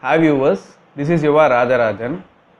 have yours this is your Rajarajan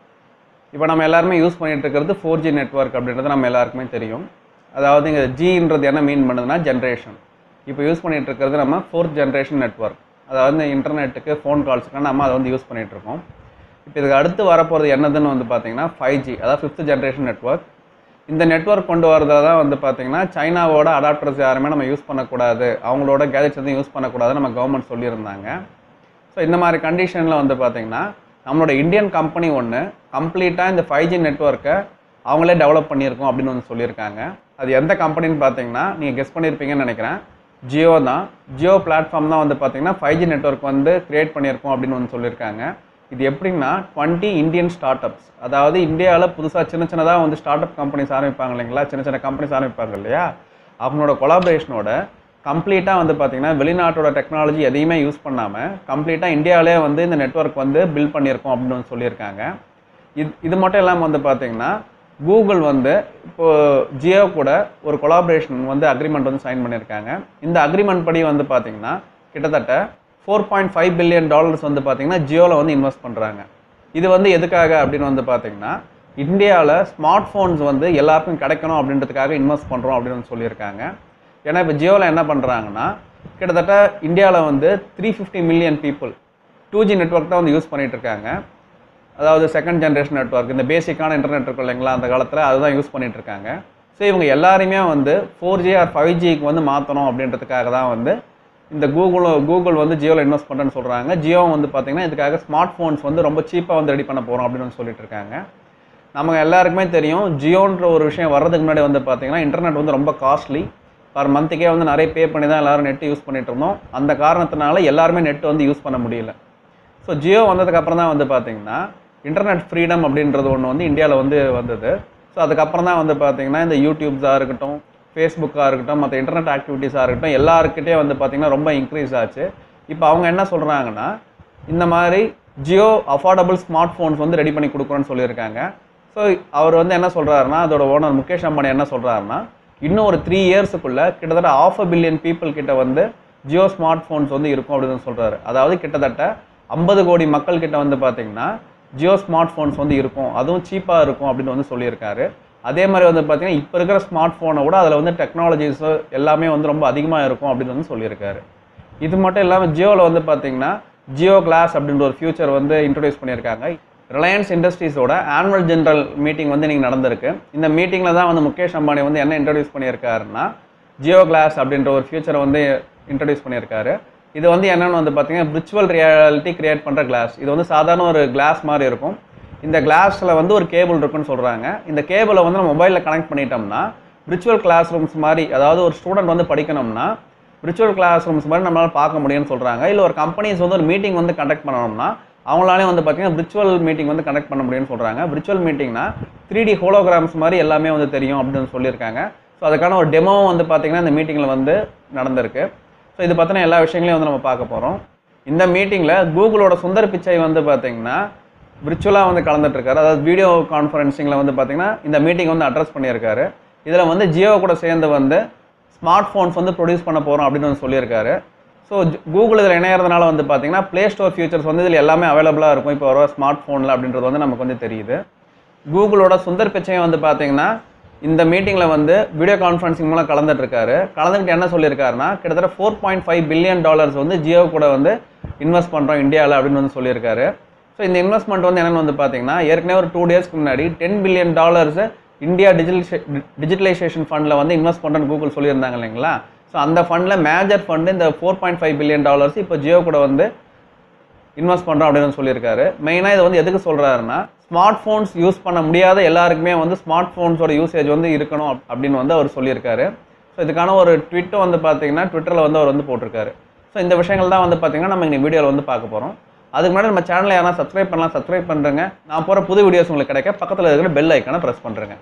இப்போ நம்ம எல்லாருமே யூஸ் பண்ணிட்டு இருக்கிறது ஃபோர் ஜி நெட்ஒர்க் அப்படின்றது நம்ம எல்லாருக்குமே தெரியும் அதாவது இங்கே ஜின்றது என்ன மீன் பண்ணுதுன்னா ஜென்ரேஷன் இப்போ யூஸ் பண்ணிட்டு இருக்கிறது நம்ம ஃபோர்த் ஜென்ரேஷன் நெட்ஒர்க் அதாவது இந்த இன்டர்நெட்டுக்கு ஃபோன் கால்ஸுக்கு நம்ம அதை வந்து யூஸ் பண்ணிட்டு இருக்கோம் இப்போ இதுக்கு அடுத்து வரப்போகிறது என்னதுன்னு வந்து பார்த்தீங்கன்னா ஃபைவ் ஜி அதாவது ஃபிஃப்த் ஜென்ரேஷன் நெட்ஒர்க் இந்த நெட்ஒர்க் கொண்டு வரதுல தான் வந்து பார்த்தீங்கன்னா சைனாவோட அடாப்டர்ஸ் யாருமே நம்ம யூஸ் பண்ணக்கூடாது அவங்களோட கேஜெட்ஸ் எதுவும் யூஸ் பண்ணக்கூடாதுன்னு நம்ம கவர்மெண்ட் சொல்லியிருந்தாங்க ஸோ இந்த மாதிரி கண்டிஷனில் வந்து பார்த்தீங்கன்னா நம்மளோட இந்தியன் கம்பெனி ஒன்று கம்ப்ளீட்டாக இந்த ஃபைவ் ஜி நெட்ஒர்க்கை அவங்களே டெவலப் பண்ணியிருக்கோம் அப்படின்னு வந்து சொல்லியிருக்காங்க அது எந்த கம்பெனின்னு பார்த்தீங்கன்னா நீங்கள் கெஸ் பண்ணியிருப்பீங்கன்னு நினைக்கிறேன் ஜியோ தான் ஜியோ பிளாட்ஃபார்ம் தான் வந்து பார்த்தீங்கன்னா ஃபைவ் ஜி நெட்ஒர்க் வந்து கிரியேட் பண்ணியிருக்கோம் அப்படின்னு வந்து சொல்லியிருக்காங்க இது எப்படின்னா டுவெண்ட்டி இந்தியன் ஸ்டார்ட் அப்ஸ் அதாவது இந்தியாவில் புதுசாக சின்ன சின்னதாக வந்து ஸ்டார்ட் அப் கம்பெனிஸ் ஆரம்பிப்பாங்க இல்லைங்களா சின்ன சின்ன கம்பெனிஸ் ஆரம்பிப்பாங்க இல்லையா அவங்களோட கொலாபரேஷனோட கம்ப்ளீட்டாக வந்து பார்த்தீங்கன்னா வெளிநாட்டோட டெக்னாலஜி எதையுமே யூஸ் பண்ணாமல் கம்ப்ளீட்டாக இந்தியாவிலே வந்து இந்த நெட்ஒர்க் வந்து பில்ட் பண்ணியிருக்கோம் அப்படின்னு வந்து சொல்லியிருக்காங்க இது இது மட்டும் இல்லாமல் வந்து பார்த்தீங்கன்னா கூகுள் வந்து இப்போ ஜியோ கூட ஒரு கொலாபரேஷன் வந்து அக்ரிமெண்ட் வந்து சைன் பண்ணியிருக்காங்க இந்த அக்ரிமெண்ட் படி வந்து பார்த்தீங்கன்னா கிட்டத்தட்ட four point five billion dollars வந்து பார்த்தீங்கன்னா ஜியோவில் வந்து இன்வெஸ்ட் பண்ணுறாங்க இது வந்து எதுக்காக அப்படின்னு வந்து பார்த்தீங்கன்னா இந்தியாவில் ஸ்மார்ட் ஃபோன்ஸ் வந்து எல்லாருக்கும் கிடைக்கணும் அப்படின்றதுக்காக இன்வெஸ்ட் பண்ணுறோம் அப்படின்னு வந்து சொல்லியிருக்காங்க ஏன்னா இப்போ ஜியோவில் என்ன பண்ணுறாங்கன்னா கிட்டத்தட்ட இந்தியாவில் வந்து three fifty million people two G network தான் வந்து யூஸ் பண்ணிட்டு இருக்காங்க அதாவது செகண்ட் ஜென்ரேஷன் நெட்ஒர்க் இந்த பேசிக்கான இன்டர்நெட் இருக்கும் இல்லைங்களா அந்த காலத்தில் அதுதான் யூஸ் பண்ணிட்டு இருக்காங்க ஸோ இவங்க எல்லாருமே வந்து ஃபோர் ஜி ஆர் ஃபைவ் ஜிக்கு வந்து மாற்றணும் அப்படின்றதுக்காக தான் வந்து இந்த கூகுள் கூகுள் வந்து ஜியோவில் இன்வெஸ்ட் பண்ணுறேன்னு சொல்கிறாங்க ஜியோ வந்து பார்த்தீங்கன்னா இதுக்காக ஸ்மார்ட் ஃபோன்ஸ் வந்து ரொம்ப சீப்பாக வந்து ரெடி பண்ண போகிறோம் அப்படின்னு வந்து சொல்லிட்டு இருக்காங்க நம்ம எல்லாருக்குமே தெரியும் ஜியோன்ற ஒரு விஷயம் வர்றதுக்கு முன்னாடி வந்து பார்த்தீங்கன்னா இன்டர்நெட் வந்து ரொம்ப காஸ்ட்லி பர் மந்த்துக்கே வந்து நிறைய பே பண்ணி தான் எல்லாரும் நெட் யூஸ் பண்ணிட்டு இருந்தோம் அந்த காரணத்தினால எல்லாருமே நெட் வந்து யூஸ் பண்ண முடியல ஸோ ஜியோ வந்ததுக்கு அப்புறம் தான் வந்து பார்த்தீங்கன்னா இன்டர்நெட் ஃப்ரீடம் அப்படின்றது ஒன்று வந்து இந்தியாவில் வந்து வந்தது ஸோ அதுக்கப்புறம் தான் வந்து பார்த்தீங்கன்னா இந்த யூடியூப்ஸாக இருக்கட்டும் ஃபேஸ்புக்காக இருக்கட்டும் மற்ற இன்டர்நெட் ஆக்டிவிட்டீஸாக இருக்கட்டும் எல்லாருக்கிட்டே வந்து பார்த்தீங்கன்னா ரொம்ப இன்க்ரீஸ் ஆச்சு இப்போ அவங்க என்ன சொல்கிறாங்கன்னா இந்த மாதிரி ஜியோ அஃபோர்டபுள் ஸ்மார்ட் ஃபோன்ஸ் வந்து ரெடி பண்ணி கொடுக்குறோன்னு சொல்லியிருக்காங்க ஸோ அவர் வந்து என்ன சொல்கிறாருன்னா அதோட ஓனர் முகேஷ் அம்பானி என்ன சொல்கிறாருன்னா இன்னும் ஒரு த்ரீ இயர்ஸுக்குள்ள கிட்டத்தட்ட ஆஃப் அ பில்லியன் பீப்புள் கிட்ட வந்து ஜியோ ஸ்மார்ட் ஃபோன்ஸ் வந்து இருக்கும் அப்படின்னு சொல்கிறாரு அதாவது கிட்டத்தட்ட ஐம்பது கோடி மக்கள் கிட்ட வந்து பார்த்தீங்கன்னா ஜியோ ஸ்மார்ட் ஃபோன்ஸ் வந்து இருக்கும் அதுவும் சீப்பாக இருக்கும் அப்படின்னு வந்து சொல்லியிருக்காரு அதே மாதிரி வந்து பார்த்தீங்கன்னா இப்போ இருக்கிற ஸ்மார்ட் ஃபோனை விட அதில் வந்து டெக்னாலஜிஸ் எல்லாமே வந்து ரொம்ப அதிகமாக இருக்கும் அப்படின்னு வந்து சொல்லியிருக்காரு இது மட்டும் இல்லாமல் ஜியோவில் வந்து பார்த்தீங்கன்னா ஜியோ கிளாஸ் அப்படின்ற ஒரு ஃபியூச்சர் வந்து இன்ட்ரடியூஸ் பண்ணியிருக்காங்க ரிலையன்ஸ் இண்டஸ்ட்ரீஸோட ஆனுவல் ஜெனரல் மீட்டிங் வந்து இன்னைக்கு நடந்திருக்கு இந்த மீட்டிங்கில் தான் வந்து முகேஷ் அம்பானி வந்து என்ன இன்ட்ரடியூஸ் பண்ணியிருக்காருன்னா ஜியோ கிளாஸ் அப்படின்ற ஒரு ஃபியூச்சரை வந்து இன்ட்ரடியூஸ் பண்ணியிருக்காரு இது வந்து என்னன்னு வந்து பார்த்தீங்கன்னா விர்ச்சுவல் ரியாலிட்டி கிரியேட் பண்ணுற கிளாஸ் இது வந்து சாதாரண ஒரு கிளாஸ் மாதிரி இருக்கும் இந்த கிளாஸில் வந்து ஒரு கேபிள் இருக்குன்னு சொல்கிறாங்க இந்த கேபிளை வந்து நம்ம மொபைலில் கனெக்ட் பண்ணிட்டோம்னா விர்ச்சுவல் கிளாஸ் ரூம்ஸ் மாதிரி அதாவது ஒரு ஸ்டூடெண்ட் வந்து படிக்கணும்னா விர்ச்சுவல் கிளாஸ் ரூம்ஸ் மாதிரி நம்மளால பார்க்க முடியும்னு சொல்கிறாங்க இல்லை ஒரு கம்பெனிஸ் வந்து ஒரு மீட்டிங் வந்து கண்டக்ட் பண்ணணும்னா அவங்களாலே வந்து பார்த்தீங்கன்னா விர்ச்சுவல் மீட்டிங் வந்து கனெக்ட் பண்ண முடியும்னு சொல்கிறாங்க விர்ச்சுவல் மீட்டிங்னா த்ரீ டி ஹோலோகிராம்ஸ் மாதிரி எல்லாமே வந்து தெரியும் அப்படின்னு சொல்லியிருக்காங்க ஸோ அதுக்கான ஒரு டெமோவும் வந்து பார்த்தீங்கன்னா இந்த மீட்டிங்கில் வந்து நடந்திருக்கு ஸோ இது பற்றின எல்லா விஷயங்களையும் வந்து நம்ம பார்க்க போகிறோம் இந்த மீட்டிங்கில் கூகுளோட சுந்தர் பிச்சை வந்து பார்த்தீங்கன்னா விர்ச்சுவலாக வந்து கலந்துட்டு இருக்காரு அதாவது வீடியோ கான்ஃபரன்சிங்கில் வந்து பார்த்தீங்கன்னா இந்த மீட்டிங் வந்து அட்ரஸ் பண்ணியிருக்காரு இதில் வந்து ஜியோ கூட சேர்ந்து வந்து ஸ்மார்ட் ஃபோன்ஸ் வந்து ப்ரொடியூஸ் பண்ண போகிறோம் அப்படின்னு வந்து சொல்லியிருக்காரு ஸோ கூகுள் இதில் இணையறதுனால வந்து பார்த்தீங்கன்னா ப்ளே ஸ்டோர் ஃபியூச்சர்ஸ் வந்து இதில் எல்லாமே அவைலபிளாக இருக்கும் இப்போ வர ஸ்மார்ட் ஃபோனில் அப்படின்றது வந்து நமக்கு வந்து தெரியுது கூகுளோட சுந்தர் பிச்சையும் வந்து பார்த்தீங்கன்னா இந்த மீட்டிங்கில் வந்து வீடியோ கான்ஃபரன்சிங் மூலம் கலந்துட்டு இருக்காரு கலந்துக்கிட்டு என்ன சொல்லியிருக்காருன்னா கிட்டத்தட்ட four point five billion dollars வந்து ஜியோ கூட வந்து இன்வெஸ்ட் பண்ணுறோம் இந்தியாவில் அப்படின்னு வந்து சொல்லியிருக்காரு ஸோ இந்த இன்வெஸ்ட்மெண்ட் வந்து என்னென்னு வந்து பார்த்தீங்கன்னா ஏற்கனவே ஒரு டூ டேஸ்க்கு முன்னாடி ten billion dollars India digital digitalisation ஃபண்டில் வந்து இன்வெஸ்ட் பண்ணுறேன்னு கூகுள் சொல்லியிருந்தாங்க இல்லைங்களா ஸோ அந்த ஃபண்டில் மேஜர் ஃபண்டு இந்த four point five billion dollars இப்போ ஜியோ கூட வந்து இன்வெஸ்ட் பண்ணுறோம் அப்படின்னு சொல்லியிருக்காரு மெயினாக இது வந்து எதுக்கு சொல்கிறாருன்னா ஸ்மார்ட் ஃபோன்ஸ் யூஸ் பண்ண முடியாத எல்லாருக்குமே வந்து ஸ்மார்ட் ஃபோன்ஸோட யூசேஜ் வந்து இருக்கணும் அப்~ அப்படின்னு வந்து அவர் சொல்லியிருக்காரு ஸோ இதுக்கான ஒரு ட்விட்டும் வந்து பார்த்தீங்கன்னா ட்விட்டரில் வந்து அவர் வந்து போட்டிருக்காரு ஸோ இந்த விஷயங்கள் தான் வந்து பார்த்தீங்கன்னா நம்ம இந்த வீடியோவில் வந்து பார்க்க போகிறோம் அதுக்கு முன்னாடி நம்ம சேனலை யாரா சப்ஸ்கிரைப் பண்ணலாம் சப்ஸ்கிரைப் பண்ணுறேங்க நான் போகிற புது வீடியோஸ் உங்களுக்கு கிடைக்க பக்கத்தில் இருக்கிற பெல் ஐக்கானை ப்ரெஸ் பண்ணுறேங்க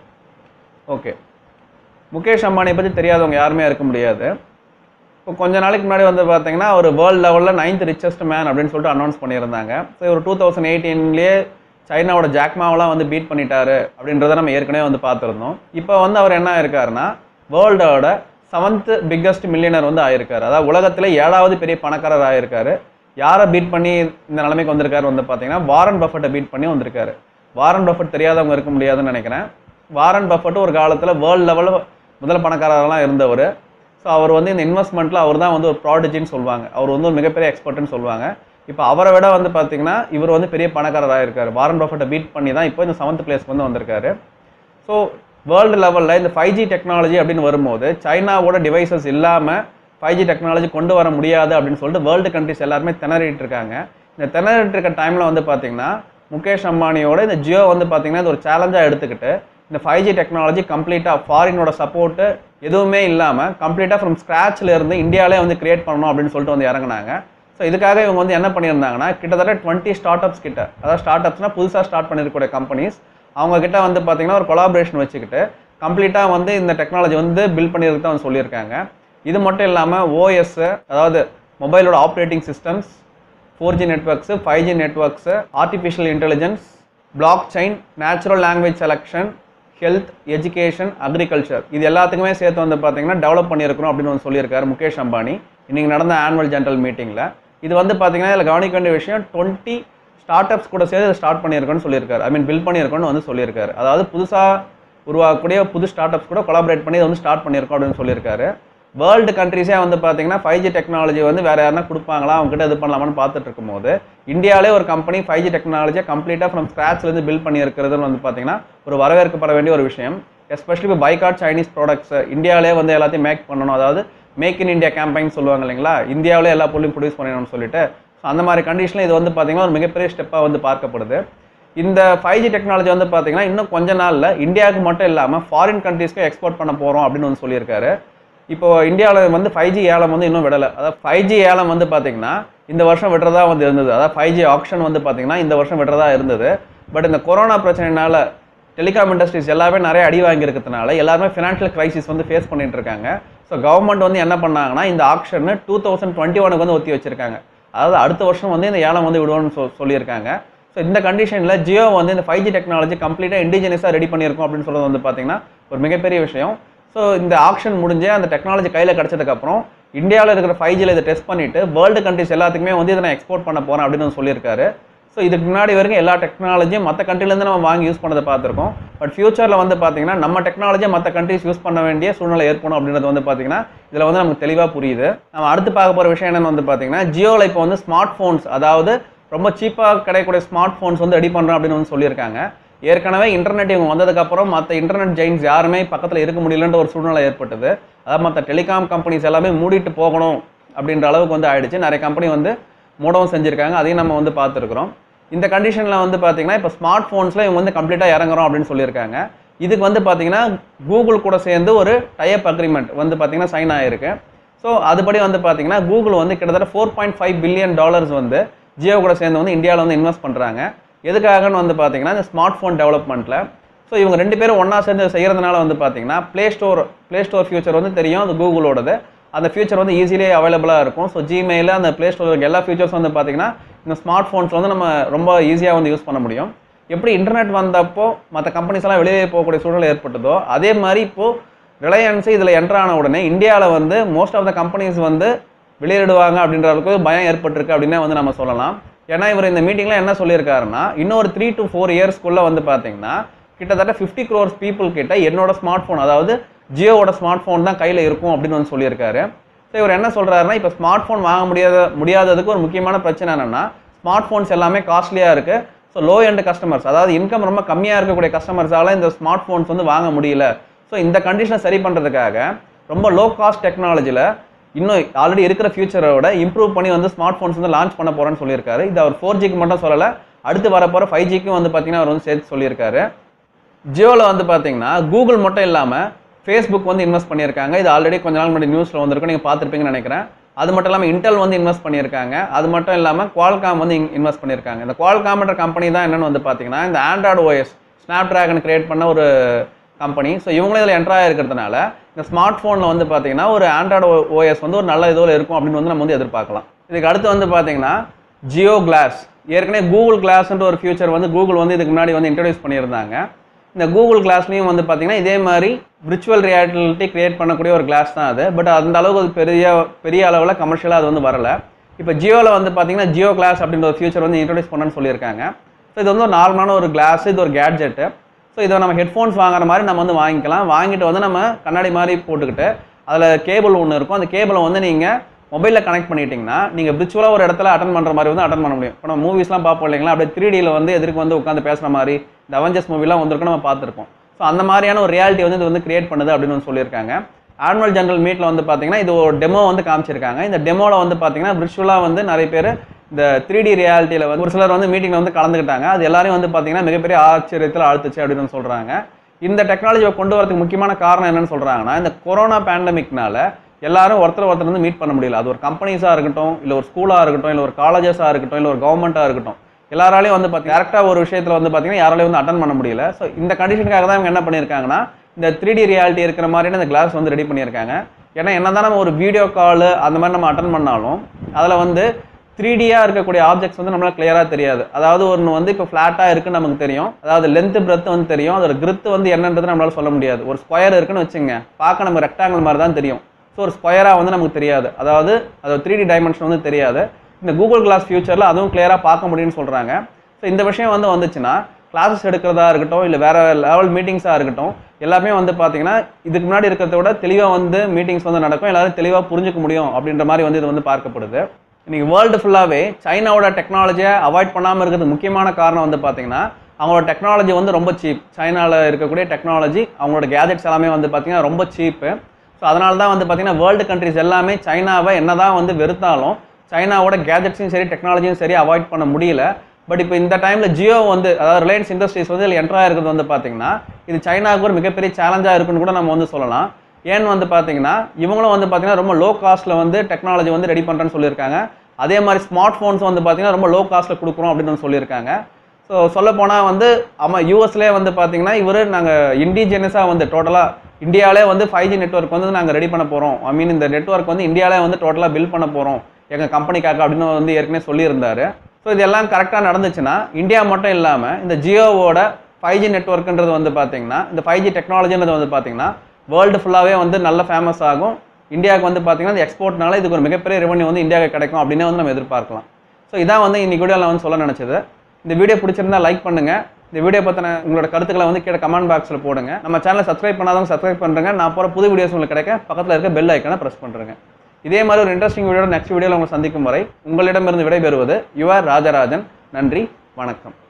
ஓகே முகேஷ் அம்பானியை பற்றி தெரியாதவங்க யாருமே இருக்க முடியாது இப்போ கொஞ்ச நாளைக்கு முன்னாடி வந்து பார்த்தீங்கன்னா ஒரு வேர்ல்டு லெவலில் நைன்த் ரிச்சஸ்ட் மேன் அப்படின்னு சொல்லிட்டு அனௌன்ஸ் பண்ணியிருந்தாங்க ஸோ ஒரு டூ தௌசண்ட் எயிட்டீன்லேயே சைனாவோட ஜாக்மாவெலாம் வந்து பீட் பண்ணிட்டாரு அப்படின்றத நம்ம ஏற்கனவே வந்து பார்த்துருந்தோம் இப்போ வந்து அவர் என்ன ஆயிருக்காருன்னா வேர்ல்டோட செவன்த் பிக்கஸ்ட் மில்லியனர் வந்து ஆயிருக்காரு அதாவது உலகத்தில் ஏழாவது பெரிய பணக்காரர் ஆயிருக்காரு யாரை பீட் பண்ணி இந்த நிலைமைக்கு வந்திருக்காரு வந்து பார்த்தீங்கன்னா வாரன் பஃபட்டை பீட் பண்ணி வந்திருக்காரு வாரன் பஃபட் தெரியாதவங்க இருக்க முடியாதுன்னு நினைக்கிறேன் வாரன் பஃபட் ஒரு காலத்தில் வேர்ல்டு லெவலில் முதல் பணக்காரரெல்லாம் இருந்தவர் ஸோ அவர் வந்து இந்த இன்வெஸ்ட்மெண்ட்டில் அவர் தான் வந்து ஒரு ப்ராடஜின்னு சொல்லுவாங்க அவர் வந்து ஒரு மிகப்பெரிய எக்ஸ்பர்ட்னு சொல்லுவாங்க இப்போ அவரை விட வந்து பார்த்தீங்கன்னா இவர் வந்து பெரிய பணக்காரராக இருக்கார் வாரன் பஃபட்டை பீட் பண்ணி தான் இப்போ இந்த செவன்த் பிளேஸ்க்கு வந்து வந்திருக்காரு ஸோ வேர்ல்டு லெவலில் இந்த ஃபைவ் ஜி டெக்னாலஜி அப்படின்னு வரும்போது சைனாவோட டிவைசஸ் இல்லாமல் ஃபைவ் ஜி டெக்னாலஜி கொண்டு வர முடியாது அப்படின்னு சொல்லிட்டு வேர்ல்டு கண்ட்ரிஸ் எல்லாருமே திணறிட்டு இருக்காங்க இந்த திணறிட்டு இருக்க டைமில் வந்து பார்த்தீங்கன்னா முகேஷ் அம்பானியோட இந்த ஜியோ வந்து பார்த்தீங்கன்னா இது ஒரு சேலஞ்சாக எடுத்துக்கிட்டு இந்த ஃபைவ் ஜி டெக்னாலஜி கம்ப்ளீட்டாக ஃபாரினோட சப்போர்ட்டு எதுவுமே இல்லாமல் கம்ப்ளீட்டாக ஃப்ரம் ஸ்க்ராட்ச்ல இருந்து இந்தியாவிலே வந்து கிரியேட் பண்ணணும் அப்படின்னு சொல்லிட்டு வந்து இறங்குனாங்க ஸோ இதுக்காக இவங்க வந்து என்ன பண்ணியிருந்தாங்கன்னா கிட்டத்தட்ட டுவெண்ட்டி ஸ்டார்ட் அப்ஸ் கிட்ட அதாவது ஸ்டார்ட் அப்ஸ்னா புதுசாக ஸ்டார்ட் பண்ணிருக்கக்கூடிய கம்பெனிஸ் அவங்க கிட்ட வந்து பார்த்தீங்கன்னா ஒரு கொலாபரேஷன் வச்சுக்கிட்டு கம்ப்ளீட்டாக வந்து இந்த டெக்னாலஜி வந்து பில்ட் பண்ணியிருக்கு தான் சொல்லியிருக்காங்க இது மட்டும் இல்லாமல் ஓஎஸ் அதாவது மொபைலோட operating systems four G networks five G networks artificial intelligence blockchain natural language selection health education agriculture இது எல்லாத்துக்குமே சேர்த்து வந்து பார்த்தீங்கன்னா டெவலப் பண்ணியிருக்கணும் அப்படின்னு வந்து சொல்லியிருக்காரு முகேஷ் அம்பானி இன்னைக்கு நடந்த ஆனுவல் ஜென்ரல் மீட்டிங்கில் இது வந்து பார்த்தீங்கன்னா இதில் கவனிக்க வேண்டிய விஷயம் டுவெண்ட்டி ஸ்டார்ட் அப்ஸ் கூட சேர்த்து இதை ஸ்டார்ட் பண்ணியிருக்கோன்னு சொல்லியிருக்காரு ஐ மீன் பில்ட் பண்ணியிருக்கோன்னு வந்து சொல்லியிருக்காரு அதாவது புதுசாக உருவாக்கக்கூடிய புது ஸ்டார்ட் அப்ஸ் கூட கொலாபரேட் பண்ணி இதை வந்து ஸ்டார்ட் பண்ணியிருக்கோம் அப்படின்னு சொல்லியிருக்காரு வேர்ல்டு கண்ட்ரிஸே வந்து பார்த்தீங்கன்னா ஃபைவ் ஜி டெக்னாலஜி வந்து வேறு யாருனா கொடுப்பாங்களா அவங்க கிட்ட இது பண்ணலாமான்னு பார்த்துட்டு இருக்கும்போது இந்தியாவிலே ஒரு கம்பெனி ஃபைவ் ஜி டெக்னாலஜியை கம்ப்ளீட்டாக ஃப்ரம் ஸ்க்ராச்லேருந்து பில்ட் பண்ணியிருக்கிறதுன்னு வந்து பார்த்தீங்கன்னா ஒரு வரவேற்கப்பட வேண்டிய ஒரு விஷயம் எஸ்பெஷலி இப்போ பைகாட் சைனீஸ் ப்ராடக்ட்ஸ் இந்தியாவிலே வந்து எல்லாத்தையும் மேக் பண்ணணும் அதாவது மேக் இன் இந்தியா கேம்பெயின் சொல்லுவாங்க இல்லைங்களா இந்தியாவிலே எல்லா பொருளையும் ப்ரொடியூஸ் பண்ணணும்னு சொல்லிட்டு ஸோ அந்த மாதிரி கண்டிஷனில் இது வந்து பார்த்தீங்கன்னா ஒரு மிகப்பெரிய ஸ்டெப்பாக வந்து பார்க்கப்படுது இந்த ஃபைவ் ஜி டெக்னாலஜி வந்து பார்த்தீங்கன்னா இன்னும் கொஞ்ச நாளில் இந்தியாவுக்கு மட்டும் இல்லாமல் ஃபாரின் கண்ட்ரீஸ்க்கு எக்ஸ்போர்ட் பண்ண போகிறோம் அப்படின்னு வந்து சொல்லியிருக்காரு இப்போ இந்தியாவில் வந்து ஃபைவ் ஜி ஏலம் வந்து இன்னும் விடலை அதாவது ஃபைவ் ஜி ஏலம் வந்து பார்த்தீங்கன்னா இந்த வருஷம் விடுறதா வந்து இருந்தது அதாவது ஃபைவ் ஜி ஆப்ஷன் வந்து பார்த்தீங்கன்னா இந்த வருஷம் விடுறதா இருந்தது பட் இந்த கொரோனா பிரச்சனைனால டெலிகாம் இண்டஸ்ட்ரீஸ் எல்லாமே நிறைய அடி வாங்கியிருக்கிறதுனால எல்லாருமே ஃபினான்ஷியல் கிரைசிஸ் வந்து ஃபேஸ் பண்ணிட்டு இருக்காங்க ஸோ கவர்மெண்ட் வந்து என்ன பண்ணாங்கன்னா இந்த ஆப்ஷன் டூ தௌசண்ட் டுவெண்ட்டி ஒனுக்கு வந்து ஒத்தி வச்சிருக்காங்க அதாவது அடுத்த வருஷம் வந்து இந்த ஏலம் வந்து விடுவோம்னு சொல் சொல்லியிருக்காங்க ஸோ இந்த கண்டிஷனில் ஜியோ வந்து இந்த ஃபைவ் ஜி டெக்னாலஜி கம்ப்ளீட்டாக இண்டிஜினியஸாக ரெடி பண்ணியிருக்கோம் அப்படின்னு சொல்றது வந்து பார்த்தீங்கன்னா ஒரு மிகப்பெரிய விஷயம் ஸோ இந்த ஆக்ஷன் முடிஞ்சு அந்த டெக்னாலஜி கையில் கிடச்சதுக்கப்புறம் இந்தியாவில் இருக்கிற ஃபைவ் ஜியில் இதை டெஸ்ட் பண்ணிட்டு வேர்ல்டு கண்ட்ரிஸ் எல்லாத்துக்குமே வந்து இதை நான் எக்ஸ்போர்ட் பண்ண போகிறேன் அப்படின்னு வந்து சொல்லியிருக்காரு ஸோ இதுக்கு முன்னாடி வரைக்கும் எல்லா டெக்னாலஜியும் மற்ற கண்ட்ரிலேருந்து நம்ம வாங்கி யூஸ் பண்ணதை பார்த்துருக்கோம் பட் ஃபியூச்சரில் வந்து பார்த்தீங்கன்னா நம்ம டெக்னாலஜியை மற்ற கண்ட்ரிஸ் யூஸ் பண்ண வேண்டிய சூழ்நிலை ஏற்படும் அப்படின்றது வந்து பார்த்தீங்கன்னா இதில் வந்து நமக்கு தெளிவாக புரியுது நம்ம அடுத்து பார்க்க போகிற விஷயம் என்னன்னு வந்து பார்த்தீங்கன்னா ஜியோவில் இப்போ வந்து ஸ்மார்ட் ஃபோன்ஸ் அதாவது ரொம்ப சீப்பாக கிடைக்கக்கூடிய ஸ்மார்ட் ஃபோன்ஸ் வந்து ரெடி பண்ணுறோம் அப்படின்னு வந்து சொல்லியிருக்காங்க ஏற்கனவே இன்டர்நெட் இவங்க வந்ததுக்கப்புறம் மற்ற இன்டர்நெட் ஜெயின்ஸ் யாருமே பக்கத்தில் இருக்க முடியலன்ற ஒரு சூழ்நிலை ஏற்பட்டது அதாவது மற்ற டெலிகாம் கம்பெனிஸ் எல்லாமே மூடிட்டு போகணும் அப்படின்ற அளவுக்கு வந்து ஆயிடுச்சு நிறைய கம்பெனி வந்து மூடவும் செஞ்சுருக்காங்க அதையும் நம்ம வந்து பார்த்துருக்குறோம் இந்த கண்டிஷனில் வந்து பார்த்தீங்கன்னா இப்போ ஸ்மார்ட் ஃபோன்ஸில் இவங்க வந்து கம்ப்ளீட்டாக இறங்குறோம் அப்படின்னு சொல்லியிருக்காங்க இதுக்கு வந்து பார்த்தீங்கன்னா கூகுள் கூட சேர்ந்து ஒரு டைப் அக்ரிமெண்ட் வந்து பார்த்தீங்கன்னா சைன் ஆகிருக்கு ஸோ அதுபடி வந்து பார்த்தீங்கன்னா கூகுள் வந்து கிட்டத்தட்ட four point five billion dollars வந்து ஜியோ கூட சேர்ந்து வந்து இந்தியாவில் வந்து இன்வெஸ்ட் பண்ணுறாங்க எதுக்காகன்னு வந்து பார்த்தீங்கன்னா இந்த ஸ்மார்ட் ஃபோன் டெவலப்மெண்ட்டில் ஸோ இவங்க ரெண்டு பேரும் ஒன்றா சேர்ந்து செய்கிறதுனால வந்து பார்த்தீங்கன்னா Play Store Play Store future வந்து தெரியும் அது கூகுளோடது அந்த ஃபியூச்சர் வந்து ஈஸிலியே அவைலபிளாக இருக்கும் ஸோ ஜிமெயில் அந்த ப்ளே ஸ்டோர் இருக்க எல்லா ஃபியூச்சர்ஸ் வந்து பார்த்தீங்கன்னா இந்த ஸ்மார்ட் ஃபோன்ஸ் வந்து நம்ம ரொம்ப ஈஸியாக வந்து யூஸ் பண்ண முடியும் எப்படி இன்டர்நெட் வந்தப்போ மற்ற கம்பெனிஸ் எல்லாம் வெளியே போகக்கூடிய சூழ்நிலை ஏற்பட்டதோ அதே மாதிரி இப்போது ரிலையன்ஸ் இதில் என்ட்ரு ஆன உடனே இந்தியாவில் வந்து மோஸ்ட் ஆஃப் த கம்பெனிஸ் வந்து வெளியிடுவாங்க அப்படின்ற அளவுக்கு பயம் ஏற்பட்டிருக்கு அப்படின்னே வந்து நம்ம சொல்லலாம் ஏன்னா இவர் இந்த மீட்டிங்கில் என்ன சொல்லியிருக்காருன்னா இன்னொரு த்ரீ டு ஃபோர் இயர்ஸ்க்குள்ளே வந்து பார்த்தீங்கன்னா கிட்டத்தட்ட ஃபிஃப்டி க்ரோர்ஸ் பீப்புள் கிட்ட என்னோட ஸ்மார்ட் ஃபோன் அதாவது ஜியோவோட ஸ்மார்ட் ஃபோன் தான் கையில் இருக்கும் அப்படின்னு வந்து சொல்லியிருக்காரு ஸோ இவர் என்ன சொல்கிறாருன்னா இப்போ ஸ்மார்ட் ஃபோன் வாங்க முடியாத முடியாததுக்கு ஒரு முக்கியமான பிரச்சனை என்னென்னா ஸ்மார்ட் ஃபோன்ஸ் எல்லாமே காஸ்ட்லியாக இருக்குது ஸோ லோ எண்ட் கஸ்டமர்ஸ் அதாவது இன்கம் ரொம்ப கம்மியாக இருக்கக்கூடிய கஸ்டமர்ஸால இந்த ஸ்மார்ட் ஃபோன்ஸ் வந்து வாங்க முடியல ஸோ இந்த கண்டிஷனை சரி பண்ணுறதுக்காக ரொம்ப லோ காஸ்ட் டெக்னாலஜியில் இன்னும் ஆல்ரெடி இருக்கிற ஃபியூச்சரோட இம்ப்ரூவ் பண்ணி வந்து ஸ்மார்ட் ஃபோன்ஸ் வந்து லான்ச் பண்ண போகிறேன்னு சொல்லியிருக்காரு இது அவர் ஃபோர் ஜிக்கு மட்டும் சொல்லலை அடுத்து வரப்போகிற ஃபைவ் ஜிக்கும் வந்து பார்த்தீங்கன்னா அவர் வந்து சேர்த்து சொல்லியிருக்காரு ஜியோவில் வந்து பார்த்தீங்கன்னா கூகுள் மட்டும் இல்லாமல் ஃபேஸ்புக் வந்து இன்வெஸ்ட் பண்ணியிருக்காங்க இது ஆல்ரெடி கொஞ்ச நாள் முன்னாடி நியூஸில் வந்திருக்கும் நீங்கள் பார்த்துருப்பீங்கன்னு நினைக்கிறேன் அது மட்டும் இல்லாமல் இன்டெல் வந்து இன்வெஸ்ட் பண்ணியிருக்காங்க அது மட்டும் இல்லாமல் குவால்காம் வந்து இன்வெஸ்ட் பண்ணியிருக்காங்க இந்த குவால்காம்ன்ற கம்பெனி தான் என்னென்னு வந்து பார்த்தீங்கன்னா இந்த Android OS Snapdragon create பண்ண ஒரு கம்பெனி ஸோ இவங்களும் இதில் என்ட்ராக இருக்கிறதுனால இந்த ஸ்மார்ட் ஃபோனில் வந்து பார்த்தீங்கன்னா ஒரு ஆண்ட்ராய்டு ஓஎஸ் வந்து ஒரு நல்ல இதில் இருக்கும் அப்படின்னு வந்து நம்ம வந்து எதிர்பார்க்கலாம் இதுக்கு அடுத்து வந்து பார்த்தீங்கன்னா ஜியோ கிளாஸ் ஏற்கனவே கூகுள் கிளாஸ்ன்ற ஒரு ஃபியூச்சர் வந்து கூகுள் வந்து இதுக்கு முன்னாடி வந்து இன்ட்ரடியூஸ் பண்ணியிருந்தாங்க இந்த கூகுள் கிளாஸ்லையும் வந்து பார்த்தீங்கன்னா இதே மாதிரி விர்ச்சுவல் ரியாலிட்டி கிரியேட் பண்ணக்கூடிய ஒரு கிளாஸ் தான் அது பட் அந்த அளவுக்கு அது பெரிய பெரிய அளவில் கமர்ஷியலாக அது வந்து வரல இப்போ ஜியோவில் வந்து பார்த்தீங்கன்னா ஜியோ கிளாஸ் அப்படின்ற ஒரு ஃபியூச்சர் வந்து இன்ட்ரடியூஸ் பண்ணணும்னு சொல்லியிருக்காங்க ஸோ இது வந்து ஒரு நார்மலான ஒரு கிளாஸ் இது ஒரு கேட்ஜெட்டு ஸோ இதை நம்ம ஹெட்ஃபோன்ஸ் வாங்குற மாதிரி நம்ம வந்து வாங்கிக்கலாம் வாங்கிட்டு வந்து நம்ம கண்ணாடி மாதிரி போட்டுக்கிட்டு அதில் கேபிள் ஒன்று இருக்கும் அந்த கேபிளை வந்து நீங்கள் மொபைலில் கனெக்ட் பண்ணிட்டீங்கன்னா நீங்கள் விர்ச்சுவலாக ஒரு இடத்துல அட்டன் பண்ணுற மாதிரி வந்து அட்டன் பண்ண முடியும் இப்போ நம்ம மூவிஸ்லாம் பார்ப்போம் இல்லைங்களா அப்படியே த்ரீ டியில் வந்து எதிர்க்கு வந்து உட்காந்து பேசுகிற மாதிரி இந்த அவெஞ்சர்ஸ் மூவிலாம் வந்திருக்கு நம்ம பார்த்துருப்போம் ஸோ அந்த மாதிரியான ஒரு ரியாலிட்டி வந்து இது வந்து கிரியேட் பண்ணுது அப்படின்னு வந்து சொல்லியிருக்காங்க ஆனுவல் ஜெனரல் மீட்டில் வந்து பார்த்தீங்கன்னா இது ஒரு டெமோ வந்து காமிச்சிருக்காங்க இந்த டெமோவில் வந்து பார்த்தீங்கன்னா விர்ச்சுவலாக வந்து நிறைய பேர் இந்த த்ரீ டி ரியாலிட்டியில் வந்து ஒரு சிலர் வந்து மீட்டிங்கில் வந்து கலந்துக்கிட்டாங்க அது எல்லாரையும் வந்து பார்த்தீங்கன்னா மிகப்பெரிய ஆச்சரியத்தில் ஆழ்த்துச்சு அப்படின்னு வந்து சொல்கிறாங்க இந்த டெக்னாலஜியை கொண்டு வரதுக்கு முக்கியமான காரணம் என்னன்னு சொல்கிறாங்கன்னா இந்த கொரோனா பேண்டமிக்னால எல்லாரும் ஒருத்தர் ஒருத்தர் வந்து மீட் பண்ண முடியல அது ஒரு கம்பெனிஸாக இருக்கட்டும் இல்லை ஒரு ஸ்கூலாக இருக்கட்டும் இல்லை ஒரு காலேஜஸாக இருக்கட்டும் இல்லை ஒரு கவர்மெண்ட்டாக இருக்கட்டும் எல்லாராலையும் வந்து பார்த்தீங்கன்னா கரெக்டாக ஒரு விஷயத்தில் வந்து பார்த்தீங்கன்னா யாராலையும் வந்து அட்டன் பண்ண முடியல ஸோ இந்த கண்டிஷனுக்காக தான் இவங்க என்ன பண்ணியிருக்காங்கன்னா இந்த த்ரீ டி ரியாலிட்டி இருக்கிற மாதிரியான இந்த கிளாஸ் வந்து ரெடி பண்ணியிருக்காங்க ஏன்னா என்னதான் நம்ம ஒரு வீடியோ கால் அந்த மாதிரி நம்ம அட்டன் பண்ணாலும் அதில் வந்து த்ரீ டியாக இருக்கக்கூடிய ஆப்ஜெக்ட்ஸ் வந்து நம்மளால கிளியராக தெரியாது அதாவது ஒன்று வந்து இப்போ ஃப்ளாட்டாக இருக்குன்னு நமக்கு தெரியும் அதாவது லென்த் பிரெத் வந்து தெரியும் அதோட கிரித் வந்து என்னன்றது நம்மளால சொல்ல முடியாது ஒரு ஸ்கொயர் இருக்குன்னு வச்சுங்க பார்க்க நம்ம ரெக்டாங்கிள் மாதிரி தான் தெரியும் ஸோ ஒரு ஸ்கொயராக வந்து நமக்கு தெரியாது அதாவது அது த்ரீ டி டைமென்ஷன் வந்து தெரியாது இந்த கூகுள் கிளாஸ் ஃபியூச்சரில் அதுவும் கிளியராக பார்க்க முடியும்னு சொல்கிறாங்க ஸோ இந்த விஷயம் வந்து வந்துச்சுன்னா கிளாஸஸ் எடுக்கிறதா இருக்கட்டும் இல்லை வேற லெவல் மீட்டிங்ஸாக இருக்கட்டும் எல்லாமே வந்து பார்த்தீங்கன்னா இதுக்கு முன்னாடி இருக்கிறத விட தெளிவாக வந்து மீட்டிங்ஸ் வந்து நடக்கும் எல்லாரும் தெளிவாக புரிஞ்சுக்க முடியும் அப்படின்ற மாதிரி வந்து இது வந்து பார்க்கப்படுது இன்னைக்கு வேர்ல்டு ஃபுல்லாகவே சைனாவோட டெக்னாலஜியை அவாய்ட் பண்ணாமல் இருக்கிறதுக்கு முக்கியமான காரணம் வந்து பார்த்தீங்கன்னா அவங்களோட டெக்னாலஜி வந்து ரொம்ப சீப் சைனாவில் இருக்கக்கூடிய டெக்னாலஜி அவங்களோட கேஜெட்ஸ் எல்லாமே வந்து பார்த்தீங்கன்னா ரொம்ப சீப்பு ஸோ அதனால தான் வந்து பார்த்தீங்கன்னா வேர்ல்டு கண்ட்ரிஸ் எல்லாமே சைனாவை என்னதான் வந்து வெறுத்தாலும் சைனாவோட கேஜெட்ஸையும் சரி டெக்னாலஜியும் சரி அவாய்ட் பண்ண முடியல பட் இப்போ இந்த டைமில் ஜியோ வந்து அதாவது ரிலையன்ஸ் இண்டஸ்ட்ரீஸ் வந்து இதில் என்ட்ரா இருக்கிறது வந்து பார்த்தீங்கன்னா இது சைனாவுக்கு ஒரு மிகப்பெரிய சேலஞ்சாக இருக்குன்னு கூட நம்ம வந்து சொல்லலாம் ஏன்னு வந்து பார்த்தீங்கன்னா இவங்களும் வந்து பார்த்தீங்கன்னா ரொம்ப லோ காஸ்ட்டில் வந்து டெக்னாலஜி வந்து ரெடி பண்ணுறேன்னு சொல்லியிருக்காங்க அதே மாதிரி ஸ்மார்ட் ஃபோன்ஸ் வந்து பார்த்தீங்கன்னா ரொம்ப லோ காஸ்ட்டில் கொடுக்குறோம் அப்படின்னு வந்து சொல்லியிருக்காங்க ஸோ சொல்ல போனால் வந்து ஆமாம் யூஎஸ்லேயே வந்து பார்த்தீங்கன்னா இவர் நாங்கள் இண்டிஜினியஸாக வந்து டோட்டலாக இந்தியாவிலே வந்து ஃபைவ் ஜி நெட்ஒர்க் வந்து நாங்கள் ரெடி பண்ண போகிறோம் ஐ மீன் இந்த நெட்ஒர்க் வந்து இந்தியாவிலே வந்து டோட்டலாக பில் பண்ண போகிறோம் எங்கள் கம்பெனிக்காக அப்படின்னு வந்து ஏற்கனவே சொல்லியிருந்தாரு ஸோ இதெல்லாம் கரெக்டாக நடந்துச்சுன்னா இந்தியா மட்டும் இல்லாமல் இந்த ஜியோவோட ஃபைவ் ஜி நெட்ஒர்க்குன்றது வந்து பார்த்தீங்கன்னா இந்த ஃபைவ் ஜி டெக்னாலஜின்றது வந்து பார்த்தீங்கன்னா வேர்ல்டு ஃபுல்லாகவே வந்து நல்ல ஃபேமஸ் ஆகும் இந்தியாவுக்கு வந்து பார்த்தீங்கன்னா இந்த எக்ஸ்போர்ட்னால இதுக்கு ஒரு மிகப்பெரிய ரெவன்யூ வந்து இந்தியாவுக்கு கிடைக்கும் அப்படின்னு வந்து நம்ம எதிர்பார்க்கலாம் ஸோ இதான் வந்து இன்னைக்கு வீடியோவில் வந்து சொல்ல நினச்சது இந்த வீடியோ பிடிச்சிருந்தா லைக் பண்ணுங்க இந்த வீடியோ பற்றின உங்களோட கருத்துக்களை வந்து கீழே கமெண்ட் பாக்ஸில் போடுங்க நம்ம சேனலை சப்ஸ்கிரைப் பண்ணாதவங்க சப்ஸ்கிரைப் பண்ணுறங்க நான் போகிற புது வீடியோஸ் உங்களுக்கு கிடைக்க பக்கத்தில் இருக்க பெல் ஐக்கனை ப்ரெஸ் பண்ணுறேங்க இதே மாதிரி ஒரு இன்ட்ரெஸ்டிங் வீடியோ நெக்ஸ்ட் வீடியோவில் உங்களை சந்திக்கும் வரை உங்களிடமிருந்து விடைபெறுவது யுவர் ராஜராஜன் நன்றி வணக்கம்